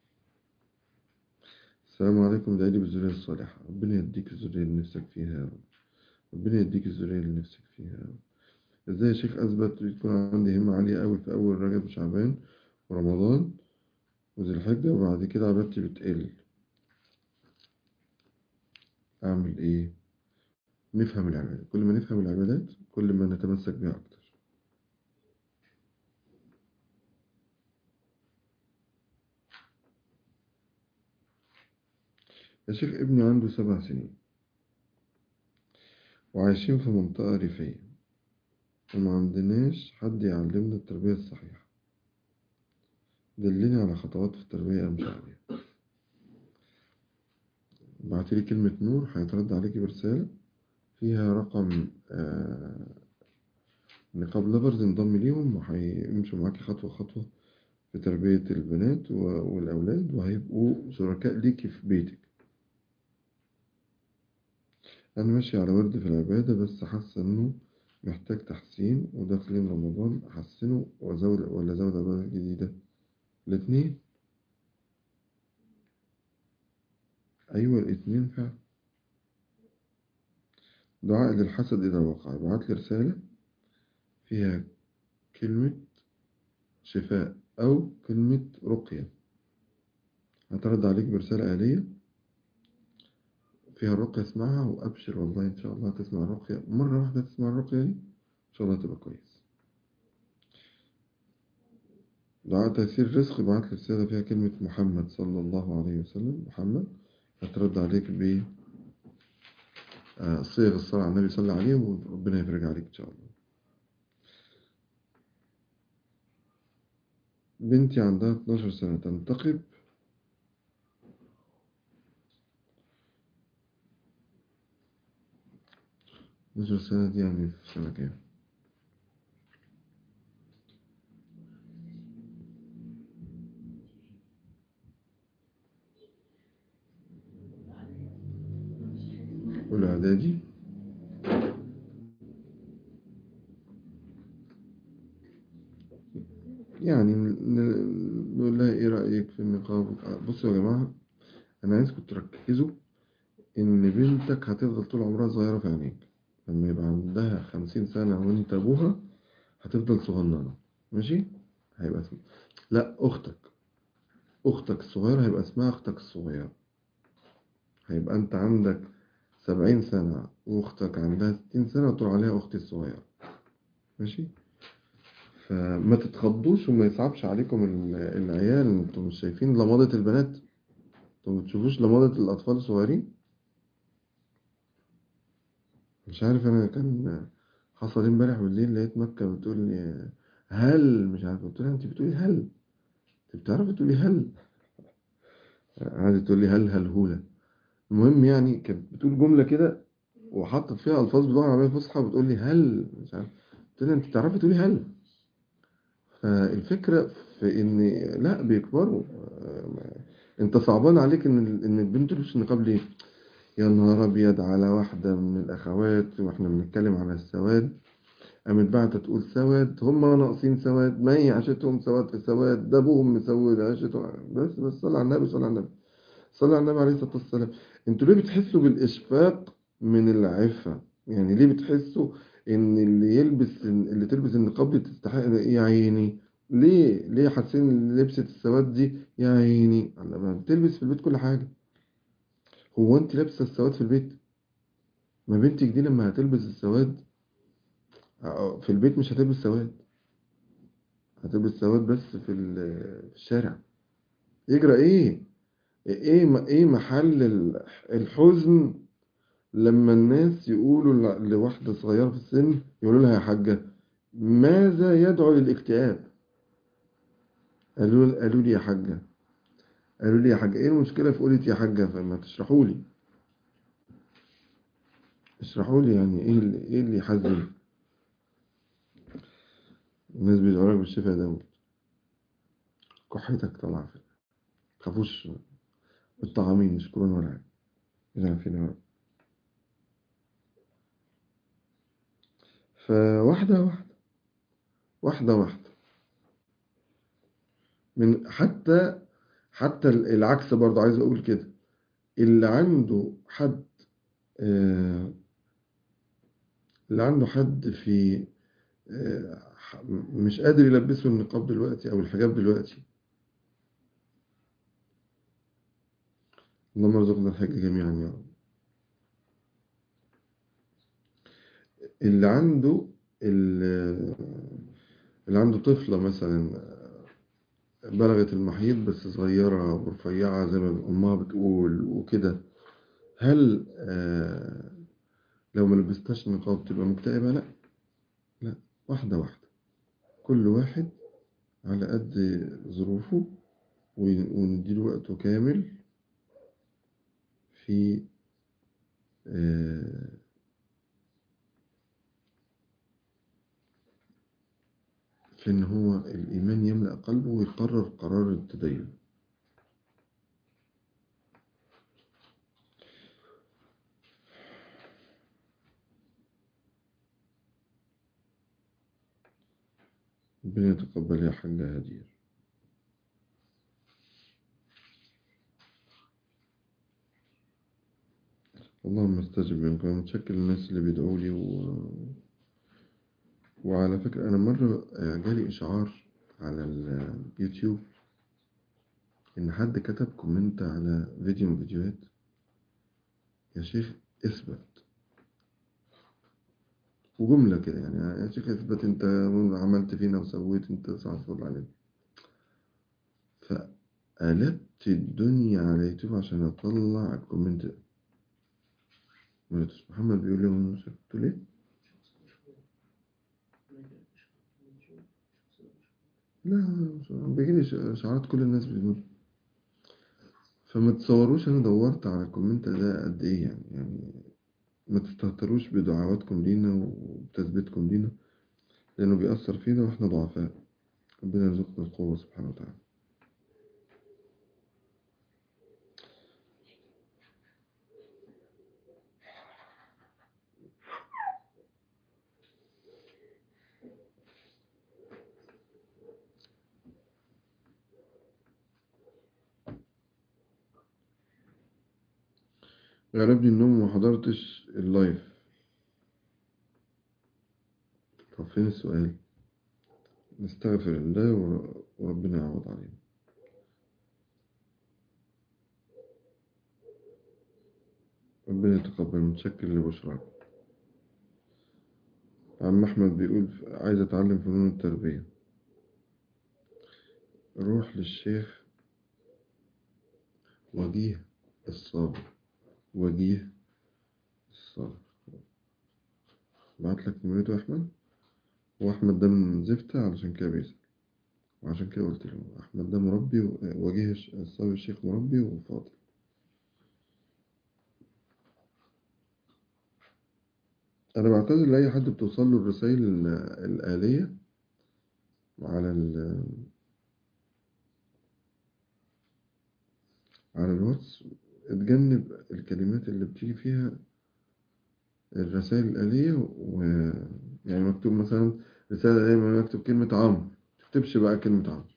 السلام عليكم دعيلي بالذرية الصالحة ربنا يديك الذرية اللي نفسك فيها يا رب ربنا يديك الذرية اللي نفسك فيها يا رب ازاي يا شيخ اثبت يكون عندي همة عالية قوي في اول رجب وشعبان ورمضان وذي الحجة وبعد كده عبادتي بتقل اعمل ايه نفهم العبادات كل ما نفهم العبادات كل ما نتمسك بها اكتر يا شيخ ابني عنده سبع سنين وعايشين في منطقة ريفية وما عندناش حد يعلمنا التربية الصحيحة دلني على خطوات في التربية أمشي عليها بعتلي كلمة نور هيترد عليكي برسالة فيها رقم آه نقاب لافرز انضم ليهم وهيمشوا معاكي خطوة خطوة في تربية البنات و- والأولاد وهيبقوا شركاء ليكي في بيتك أنا ماشي على ورد في العبادة بس حاسة إنه محتاج تحسين وداخلين رمضان أحسنه وأزود ولا أزود عبادة جديدة الاتنين أيوة الاتنين فعلا دعاء للحسد إذا وقع ابعت لي رسالة فيها كلمة شفاء أو كلمة رقية هترد عليك برسالة آلية فيها الرقية اسمعها وأبشر والله إن شاء الله تسمع الرقية مرة واحدة تسمع الرقية دي إن شاء الله تبقى كويس دعاء تيسير الرزق ابعت لي رسالة فيها كلمة محمد صلى الله عليه وسلم محمد هترد عليك ب آه، صيغ الصلاة على النبي صلى الله عليه وربنا يفرج عليك إن شاء الله بنتي عندها 12 سنة تنتقب اتناشر سنة دي يعني في سنة كام؟ أولى إعدادي يعني ن- نقول لها إيه رأيك في النقاب؟ آه، بصوا يا جماعة أنا عايزكم تركزوا إن بنتك هتفضل طول عمرها صغيرة في عينيك لما يبقى عندها خمسين سنة وأنت أبوها هتفضل صغننة ماشي؟ هيبقى اسمها لا أختك أختك الصغيرة هيبقى اسمها أختك الصغيرة هيبقى أنت عندك سبعين سنة وأختك عندها ستين سنة وتقول عليها أختي الصغيرة ماشي؟ فما تتخضوش وما يصعبش عليكم ال- العيال انتوا مش شايفين لمضة البنات انتوا ما بتشوفوش لمضة الأطفال الصغيرين مش عارف أنا كان حصل امبارح بالليل لقيت مكة بتقول لي هل مش عارف قلت لها أنت بتقولي هل أنت بتعرفي تقولي هل قعدت تقول لي هل هلهولة المهم يعني كانت بتقول جملة كده وحطت فيها ألفاظ باللغة العربية الفصحى بتقول لي هل مش عارف قلت لها أنت بتعرفي تقولي هل فالفكرة في إن لا بيكبروا أنت صعبان عليك إن ال- إن البنت تلبس النقاب ليه؟ يا نهار أبيض على واحدة من الأخوات وإحنا بنتكلم على السواد قامت بعتة تقول سواد هما ناقصين سواد ما هي عاشتهم سواد في سواد ده أبوهم مسود عاشتهم بس بس صلى على النبي صلى على النبي صلى على النبي عليه الصلاة والسلام انتوا ليه بتحسوا بالإشفاق من العفة يعني ليه بتحسوا إن اللي يلبس اللي تلبس النقاب دي تستحق يا عيني ليه ليه حاسين ان لبسة السواد دي يا عيني الله ما بتلبس في البيت كل حاجة هو انت لابسة السواد في البيت ما بنتك دي لما هتلبس السواد اه، في البيت مش هتلبس سواد هتلبس سواد بس في ال- في الشارع يجرى ايه ايه م- ايه محل ال- الحزن لما الناس يقولوا ل- لواحدة صغيرة في السن يقولوا لها يا حاجة ماذا يدعو للاكتئاب قالوا قالوا لي يا حاجة قالوا لي يا حاجة ايه المشكلة في قولة يا حاجة فما تشرحوا لي اشرحوا لي يعني ايه اللي ايه اللي يحزن الناس بيدعوا لك بالشفا يا داود كحتك طالعة في تخافوش الطعامين مش كورونا ولا حاجة إذا فينا يا رب فواحدة واحدة واحدة واحدة من حتى حتى العكس برضه عايز أقول كده اللي عنده حد آه، اللي عنده حد في آه، ح- مش قادر يلبسه النقاب دلوقتي أو الحجاب دلوقتي اللهم ارزقنا الحج جميعا يا رب اللي عنده اللي اللي عنده طفلة مثلا بلغت المحيض بس صغيرة ورفيعة زي ما أمها بتقول وكده هل آه، لو ما لبستهاش نقاب تبقى مكتئبة؟ لا لا واحدة واحدة كل واحد على قد ظروفه ون- ونديله وقته كامل في آه، في إن هو الإيمان يملأ قلبه ويقرر قرار التدين ربنا يتقبل يا حاجة هدير اللهم استجب منكم أنا متشكر للناس اللي بيدعوا لي و... وعلى فكرة أنا مرة جالي إشعار على اليوتيوب إن حد كتب كومنت على فيديو من الفيديوهات يا شيخ اثبت وجملة كده يعني يا شيخ اثبت انت عملت فينا وسويت انت صعب الفضل عليك فقلبت الدنيا على يوتيوب عشان اطلع الكومنت ده مهندس محمد بيقول لي هو مش قلت ليه لا بيجيلي اشعارات كل الناس بتقول فما تصوروش انا دورت على الكومنت ده قد ايه يعني يعني ما تستهتروش بدعواتكم لينا وبتثبيتكم لينا لانه بيأثر فينا واحنا ضعفاء ربنا يرزقنا القوة سبحانه وتعالى غلبني النوم وما حضرتش اللايف طب فين السؤال نستغفر الله ور- وربنا يعوض علينا ربنا يتقبل متشكر لبشراك عم أحمد بيقول عايز أتعلم فنون التربية روح للشيخ وجيه الصابر وجيه الصابر بعت لك نمرته يا أحمد هو أحمد ده من زفتة علشان كده بيسأل وعشان كده قلت له أحمد ده مربي و- وجيه الش- الصابر الشيخ مربي وفاضل أنا بعتذر لأي حد بتوصل له الرسائل ال- الآلية على ال على الواتس اتجنب الكلمات اللي بتيجي فيها الرسائل الآلية و يعني مكتوب مثلا رسالة دايما مكتوب كلمة عمرو متكتبش بقى كلمة عمرو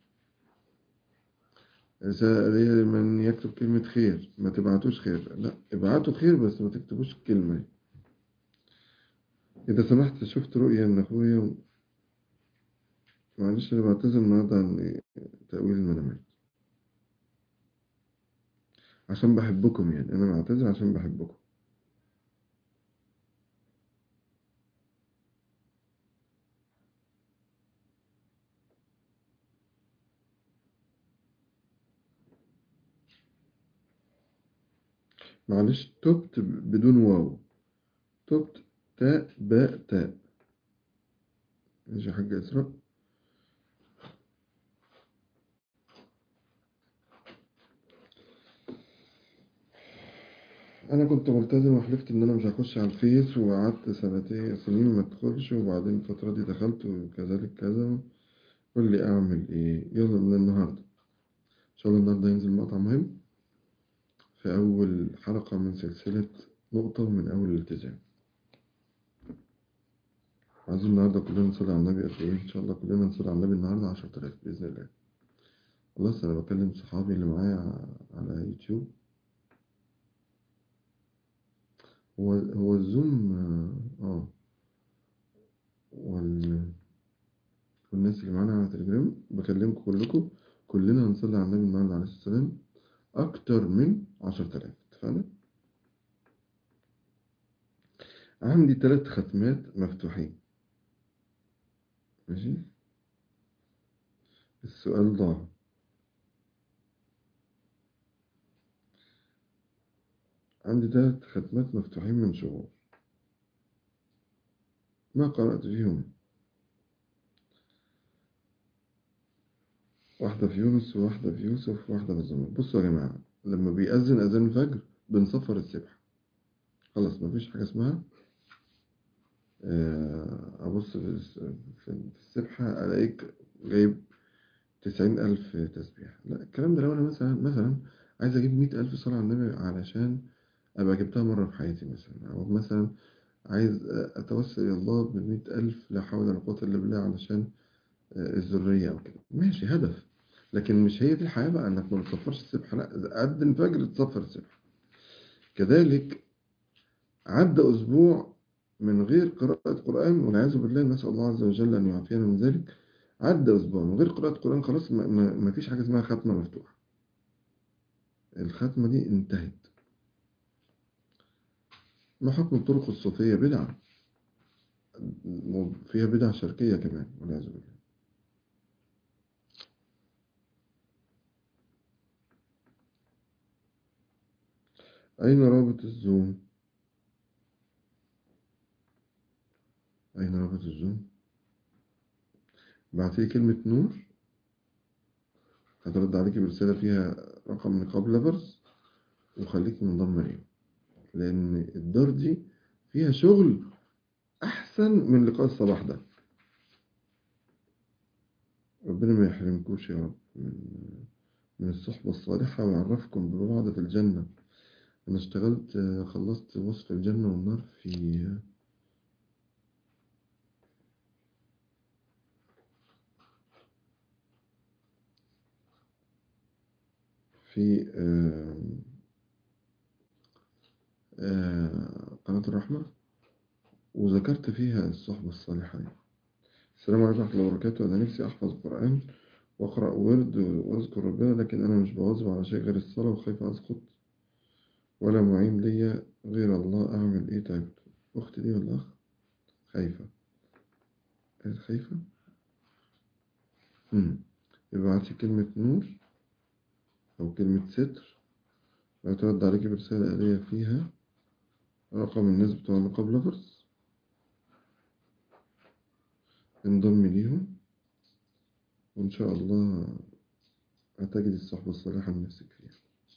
رسالة آلية لمن يكتب كلمة خير ما تبعتوش خير لا ابعتوا خير بس ما تكتبوش الكلمة دي. إذا سمحت شفت رؤية إن أخويا معلش أنا بعتذر النهاردة عن تأويل المنامات عشان بحبكم يعني أنا بعتذر عشان بحبكم معلش تبت بدون واو تبت تاء باء تاء ماشي يا حاجة إسراء أنا كنت ملتزم وحلفت إن أنا مش هخش على الفيس وقعدت سنتين سنين ما أدخلش وبعدين الفترة دي دخلت وكذلك كذا قول لي أعمل إيه يلا من النهاردة إن شاء الله النهاردة ينزل مقطع مهم في أول حلقة من سلسلة نقطة من أول الالتزام عايزين النهاردة كلنا نصلي على النبي قد إيه إن شاء الله كلنا نصلي على النبي النهاردة عشرة آلاف بإذن الله خلاص أنا بكلم صحابي اللي معايا على يوتيوب هو هو الزوم آه آه. وال والناس اللي معانا على تليجرام بكلمكم كلكم كلنا هنصلي على النبي النهاردة عليه الصلاة والسلام أكتر من عشرة آلاف اتفقنا؟ عندي تلات ختمات مفتوحين ماشي السؤال ضاع عندي تلات ختمات مفتوحين من شهور ما قرأت فيهم واحدة في يونس وواحدة في يوسف وواحدة في الزمر بصوا يا جماعة لما بيأذن أذان الفجر بنصفر السبح خلاص مفيش حاجة اسمها آه، أبص في الس- في السبحة ألاقيك جايب تسعين ألف تسبيح لا الكلام ده لو أنا مثلا مثلا عايز أجيب مية ألف صلاة على النبي علشان أبقى جبتها مرة في حياتي مثلا أو مثلا عايز أتوسل إلى الله بمية ألف لا حول ولا قوة إلا بالله علشان آه، الذرية أو كده ماشي هدف لكن مش هي دي الحياة بقى إنك ما بتصفرش السبحة لا قد الفجر تصفر السبحة كذلك عدى أسبوع من غير قراءة قرآن والعياذ بالله نسأل الله عز وجل أن يعافينا من ذلك عدى أسبوع من غير قراءة قرآن خلاص ما, ما, ما فيش حاجة اسمها ختمة مفتوحة الختمة دي انتهت ما حكم الطرق الصوفية بدعة فيها بدعة شركية كمان والعياذ بالله أين رابط الزوم؟ أين رابط الزوم؟ بعتلي كلمة نور هترد عليكي برسالة فيها رقم نقاب لافرز وخليك منضم ليهم لأن الدار دي فيها شغل أحسن من لقاء الصباح ده ربنا ما يحرمكوش يا رب من من الصحبة الصالحة ويعرفكم ببعض في الجنة أنا اشتغلت خلصت وصف الجنة والنار في في آه، آه، قناة الرحمة وذكرت فيها الصحبة الصالحة دي السلام عليكم ورحمة الله وبركاته أنا نفسي أحفظ القرآن وأقرأ ورد وأذكر ربنا لكن أنا مش بواظب على شيء غير الصلاة وخايف أسقط ولا معين ليا غير الله أعمل إيه تعبت أختي دي ولا أخ خايفة قالت خايفة امم ابعتي كلمة نور أو كلمة ستر وهترد عليكي برسالة آلية فيها رقم الناس بتوع نقاب لافرز انضمي ليهم وإن شاء الله هتجد الصحبة الصالحة اللي نفسك فيها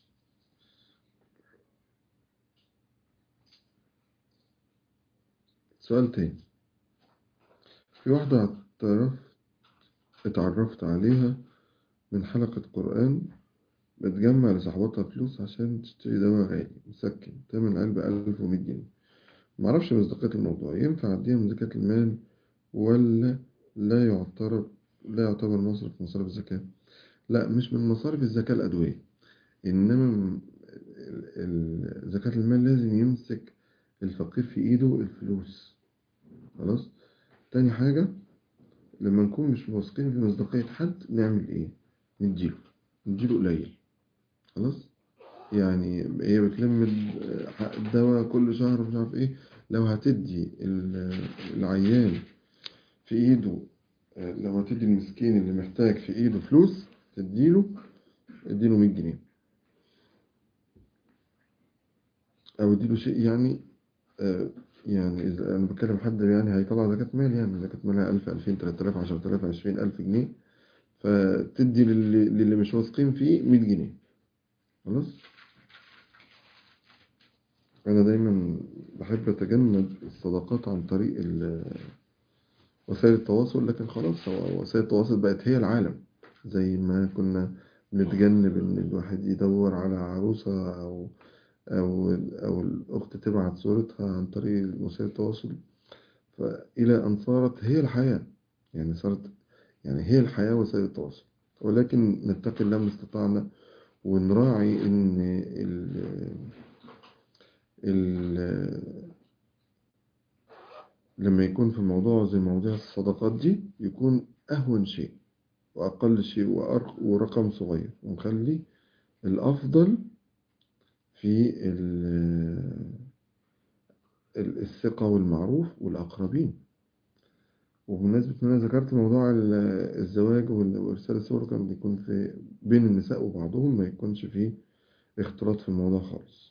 سؤال تاني في واحدة اتعرفت اتعرفت عليها من حلقة قرآن بتجمع لصاحبتها فلوس عشان تشتري دواء غالي مسكن تمن علبة ألف ومية جنيه معرفش مصداقية الموضوع ينفع أديها من زكاة المال ولا لا يعتبر لا يعتبر مصرف من مصاريف الزكاة لا مش من مصاريف الزكاة الأدوية إنما من ال- ال- زكاة المال لازم يمسك الفقير في إيده الفلوس خلاص تاني حاجة لما نكون مش واثقين في مصداقية حد نعمل إيه نديله نديله قليل خلاص يعني هي بتلم ال- حق الدواء كل شهر مش عارف ايه لو هتدي ال- العيان في ايده آه، لو هتدي المسكين اللي محتاج في ايده فلوس تديله اديله 100 جنيه او اديله شيء يعني آه، يعني اذا انا بكلم حد يعني هيطلع زكاة مال يعني زكاة مالها 1000 2000 3000 10000 20000 جنيه فتدي للي, للي مش واثقين فيه 100 جنيه خلاص أنا دايما بحب أتجنب الصداقات عن طريق ال- وسائل التواصل لكن خلاص هو وسائل التواصل بقت هي العالم زي ما كنا بنتجنب إن الواحد يدور على عروسة أو أو أو الأخت تبعت صورتها عن طريق وسائل التواصل فإلى أن صارت هي الحياة يعني صارت يعني هي الحياة وسائل التواصل ولكن نتقي الله ما استطعنا ونراعي إن ال ال لما يكون في موضوع زي مواضيع الصداقات دي يكون أهون شيء وأقل شيء وأرق ورقم صغير ونخلي الأفضل في ال- ال- الثقة والمعروف والأقربين وبمناسبة إن أنا ذكرت موضوع ال- الزواج وال- وإرسال الصور كان بيكون في بين النساء وبعضهم ما يكونش فيه اختلاط في الموضوع خالص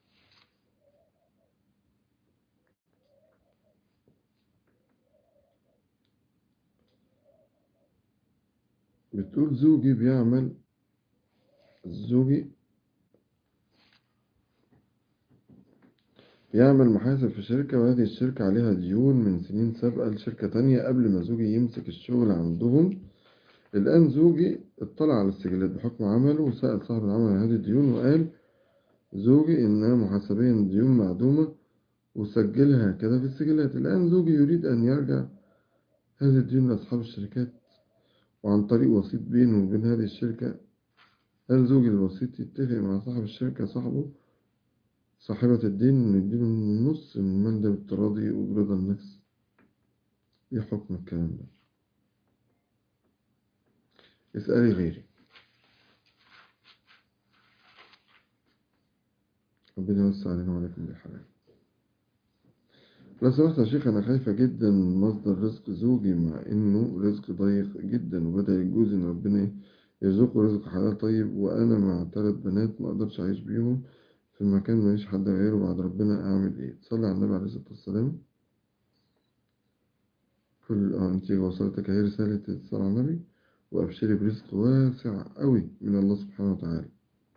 بتقول زوجي بيعمل زوجي يعمل محاسب في شركة وهذه الشركة عليها ديون من سنين سابقة لشركة تانية قبل ما زوجي يمسك الشغل عندهم الآن زوجي اطلع على السجلات بحكم عمله وسأل صاحب العمل عن هذه الديون وقال زوجي إنها محاسبيا ديون معدومة وسجلها كده في السجلات الآن زوجي يريد أن يرجع هذه الديون لأصحاب الشركات وعن طريق وسيط بينه وبين هذه الشركة هل زوجي الوسيط يتفق مع صاحب الشركة صاحبه صاحبة الدين إنه يديله النص من المال ده بالتراضي وبرضا النفس إيه حكم الكلام ده؟ اسألي غيري ربنا يوسع علينا وعليكم بالحلال لو سمحت يا شيخ أنا خايفة جدا من مصدر رزق زوجي مع إنه رزق ضيق جدا وبدأ يجوز إن ربنا يرزقه رزق حلال طيب وأنا مع ثلاث بنات ما أقدرش أعيش بيهم في مكان ماليش حد غيره بعد ربنا أعمل إيه؟ تصلي على النبي عليه الصلاة والسلام كل اه انت وصلتك هي رسالة الصلاة على النبي وأبشري برزق واسع قوي من الله سبحانه وتعالى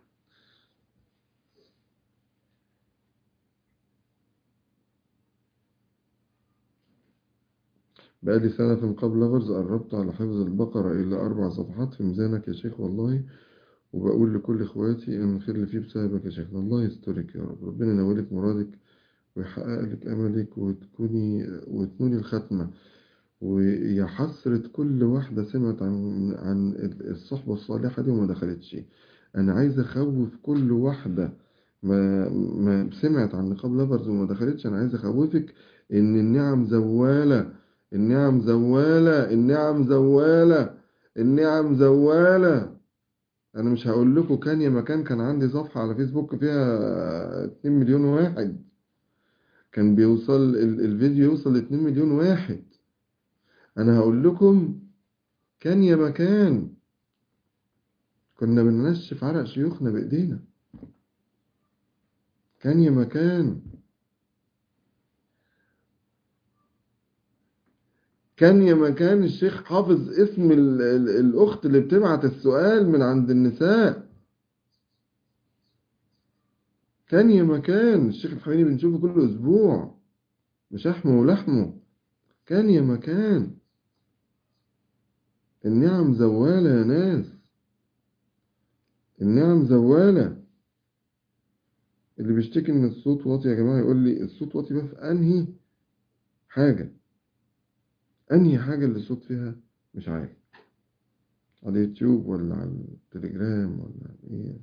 بقالي سنة في قبل لفرز قربت على حفظ البقرة إلى أربع صفحات في ميزانك يا شيخ والله وبقول لكل إخواتي إن الخير اللي فيه بسببك يا شيخ الله يسترك يا رب ربنا ينولك مرادك ويحقق لك أملك وتكوني وتنولي الختمة ويا حسرة كل واحدة سمعت عن عن الصحبة الصالحة دي وما دخلتش أنا عايز أخوف كل واحدة ما ما سمعت عن نقاب لفرز وما دخلتش أنا عايز أخوفك إن النعم زوالة النعم زوالة النعم زوالة النعم زوالة أنا مش هقول لكم كان يا مكان كان عندي صفحة على فيسبوك فيها 2 مليون واحد كان بيوصل ال- الفيديو يوصل ل 2 مليون واحد أنا هقول لكم كان يا مكان كنا بننشف عرق شيوخنا بإيدينا كان يا مكان كان يا مكان الشيخ حافظ اسم ال ال الأخت اللي بتبعت السؤال من عند النساء كان يا مكان الشيخ الحويني بنشوفه كل أسبوع بشحمه ولحمه كان يا مكان النعم زوالة يا ناس النعم زوالة اللي بيشتكي ان الصوت واطي يا جماعة يقول لي الصوت واطي بقى في انهي حاجة انهي حاجة اللي الصوت فيها مش عارف على اليوتيوب ولا على التليجرام ولا ايه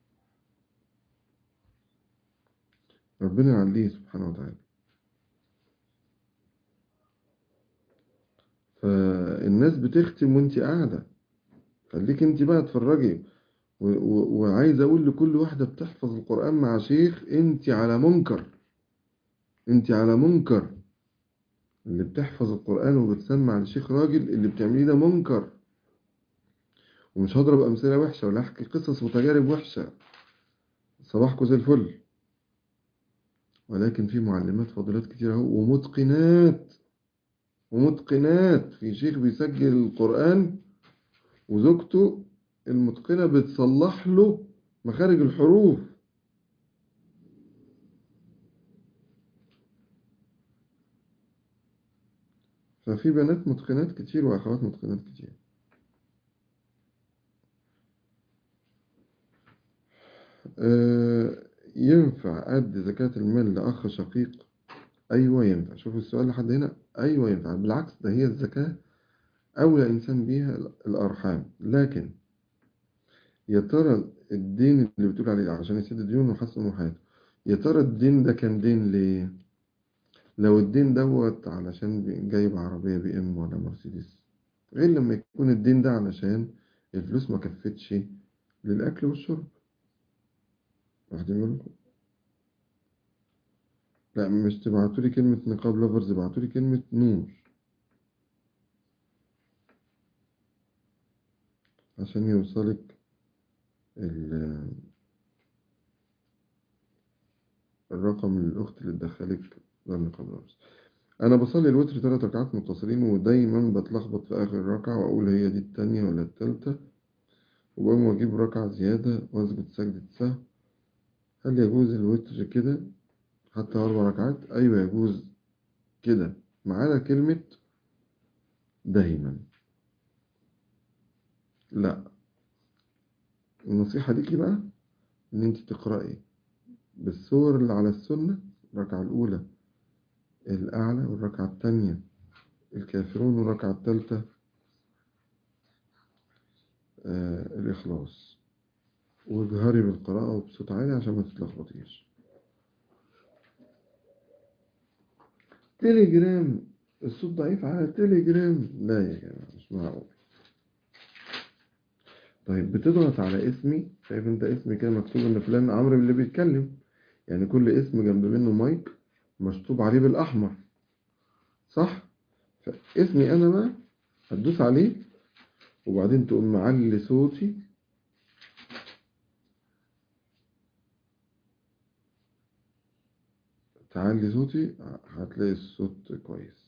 ربنا يعليه سبحانه وتعالى فالناس بتختم وانت قاعدة خليك انت بقى تفرجي و- و- وعايز اقول لكل واحدة بتحفظ القرآن مع شيخ انت على منكر انت على منكر اللي بتحفظ القرآن وبتسمع لشيخ راجل اللي بتعمليه ده منكر ومش هضرب أمثلة وحشة ولا أحكي قصص وتجارب وحشة صباحكم زي الفل ولكن في معلمات فاضلات كتير اهو ومتقنات ومتقنات في شيخ بيسجل القرآن وزوجته المتقنة بتصلح له مخارج الحروف ففي بنات متقنات كتير وأخوات متقنات كتير آه، ينفع أدي زكاة المال لأخ شقيق أيوة ينفع شوفوا السؤال لحد هنا أيوة ينفع بالعكس ده هي الزكاة أولى إنسان بيها الأرحام لكن يا ترى الدين اللي بتقول عليه عشان يسد الديون ويحسن من حياته يا ترى الدين ده كان دين ليه؟ لو الدين دوت علشان بي- جايب عربية بي ام ولا مرسيدس غير لما يكون الدين ده علشان الفلوس ما كفتش للأكل والشرب واخدين بالكم؟ لا مش تبعتولي كلمة نقاب لافرز ابعتولي كلمة نور عشان يوصلك ال- الرقم للأخت اللي تدخلك للنقاب لافرز أنا بصلي الوتر ثلاث ركعات متصلين ودايما بتلخبط في آخر ركعة وأقول هي دي التانية ولا التالتة وبقوم أجيب ركعة زيادة وأسجد سجدة سهو هل يجوز الوتر كده حتى أربع ركعات أيوة يجوز كده معانا كلمة دايما لا النصيحة ليكي بقى إن أنت تقرأي بالسور اللي على السنة الركعة الأولى الأعلى والركعة الثانية الكافرون والركعة الثالثة آه الإخلاص واجهري بالقراءة وبصوت عالي عشان ما تتلخبطيش تليجرام الصوت ضعيف على تليجرام لا يا جماعة مش معقول طيب بتضغط على اسمي شايف انت اسمي كده مكتوب ان فلان عمرو اللي بيتكلم يعني كل اسم جنب منه مايك مشطوب عليه بالاحمر صح فاسمي انا بقى هتدوس عليه وبعدين تقوم معلي صوتي تعلي صوتي هتلاقي الصوت كويس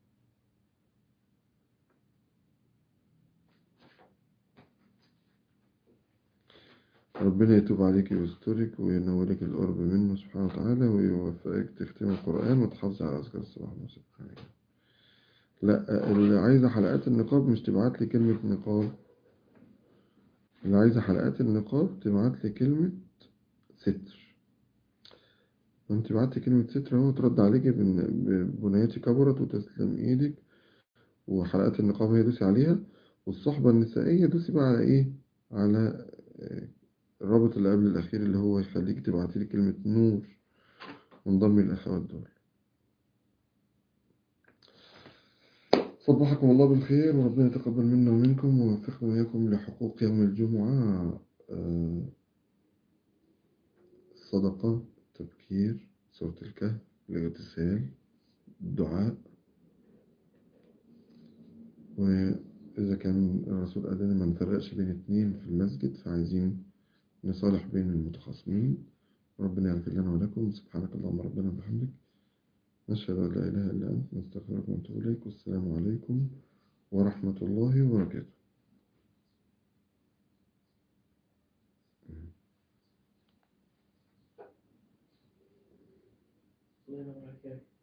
ربنا يتوب عليك ويسترك وينولك القرب منه سبحانه وتعالى ويوفقك تختم القرآن وتحافظ على أذكار الصباح والمساء لا اللي عايزة حلقات النقاب مش تبعت لي كلمة نقاب اللي عايزة حلقات النقاب تبعت لي كلمة ستر وانت بعت كلمة ستر اهو ترد عليك ببنيتي كبرت وتسلم ايدك وحلقات النقاب هي دوسي عليها والصحبة النسائية دوسي بقى على ايه على الرابط اللي قبل الأخير اللي هو يخليك تبعتي لي كلمة نور وانضمي للأخوات دول صبحكم الله بالخير وربنا يتقبل منا ومنكم ويوفقنا وإياكم لحقوق يوم الجمعة الصدقة التبكير سورة الكهف الاغتسال الدعاء وإذا كان الرسول قال لنا ما نفرقش بين اتنين في المسجد فعايزين نصالح بين المتخاصمين ربنا يغفر لنا ولكم سبحانك اللهم ربنا وبحمدك نشهد أن لا إله إلا أنت نستغفرك ونتوب إليك والسلام عليكم ورحمة الله وبركاته الله يبارك فيك